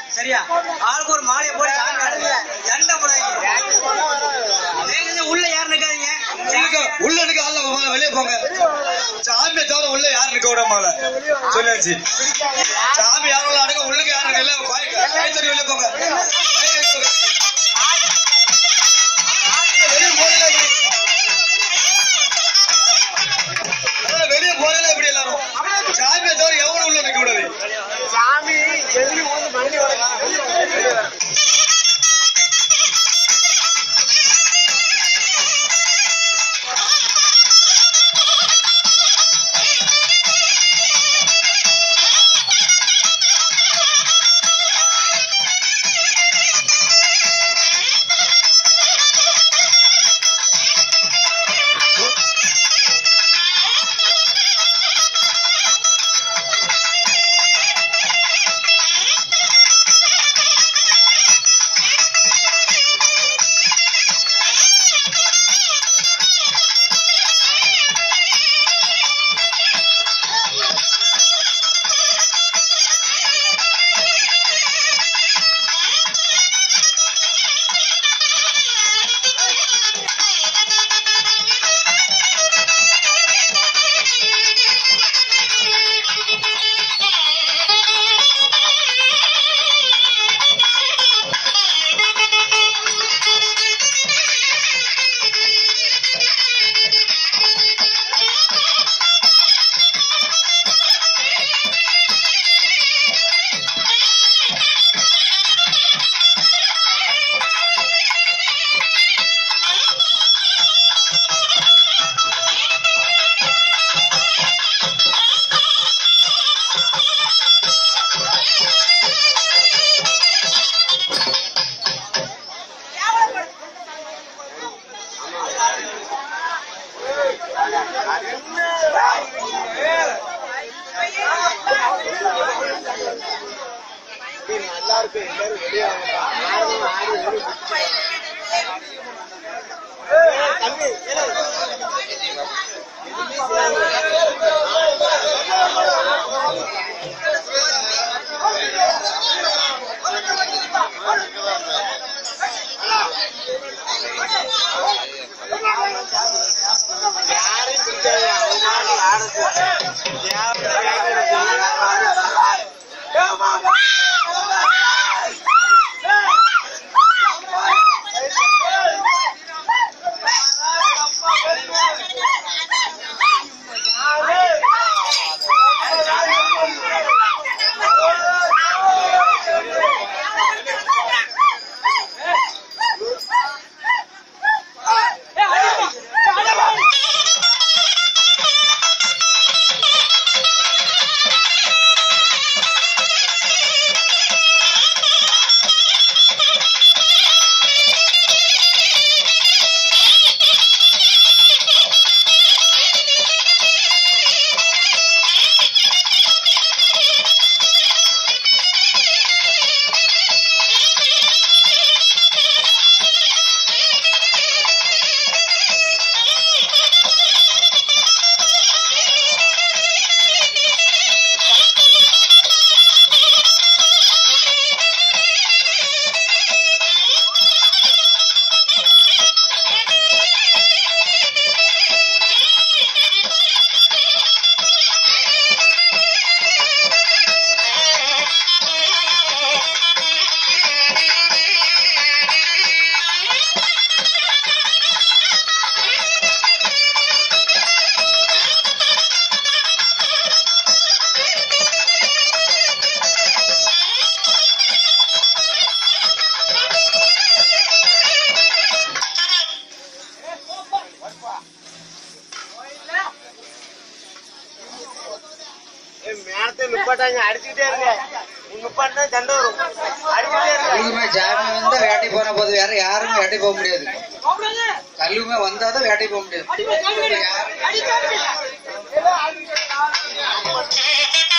சரியா ஆளுக்கு ஒரு மாலையை போட்டு சாமி ஆடுங்க சண்டை போடாதீங்க நீங்க உள்ள யாரும் நிக்காதீங்க உள்ளுக்கு உள்ள நிக்க ஆள்ல போங்க வெளியே போங்க சாமியை தவிர உள்ள யாரும் நிக்க விட மால சொல்லியாச்சு சாமி யாரும் அடங்க உள்ளுக்கு யாரும் இல்ல கை தறி வெளியே போங்க வெளியே போறீங்களா இப்படி? அதான் வெளியே போறீங்களா இப்படி எல்லாரும் சாமியை தவிர எவனும் உள்ள நிக்க விடாது சாமி எதிரி ஊந்து மண்ணி உடைக்க நல்லா இருக்கு எல்லாரும் வெளியே வாங்க. ஆடுங்க, ஆடி வெளியே குதிச்சு. ஏய், தம்பி, ஏலே. யாரையும் பிடிக்காது அவங்க பாட்டுக்கு ஆடுறது தேவை மேடத்தை நிப்பாட்டாங்க அடிச்சுக்கிட்டே இருங்க நீ நிப்பாட்டினா சண்டை வரும் அடிச்சுக்கிட்டே இருங்க கல்லுமே ஜாமி வந்தா வேட்டை போன போது வேற யாரும் வேட்டை போக முடியாது கல்லுமே வந்தாதான் வேட்டை போக முடியாது யாரும் அடிக்காதீங்க.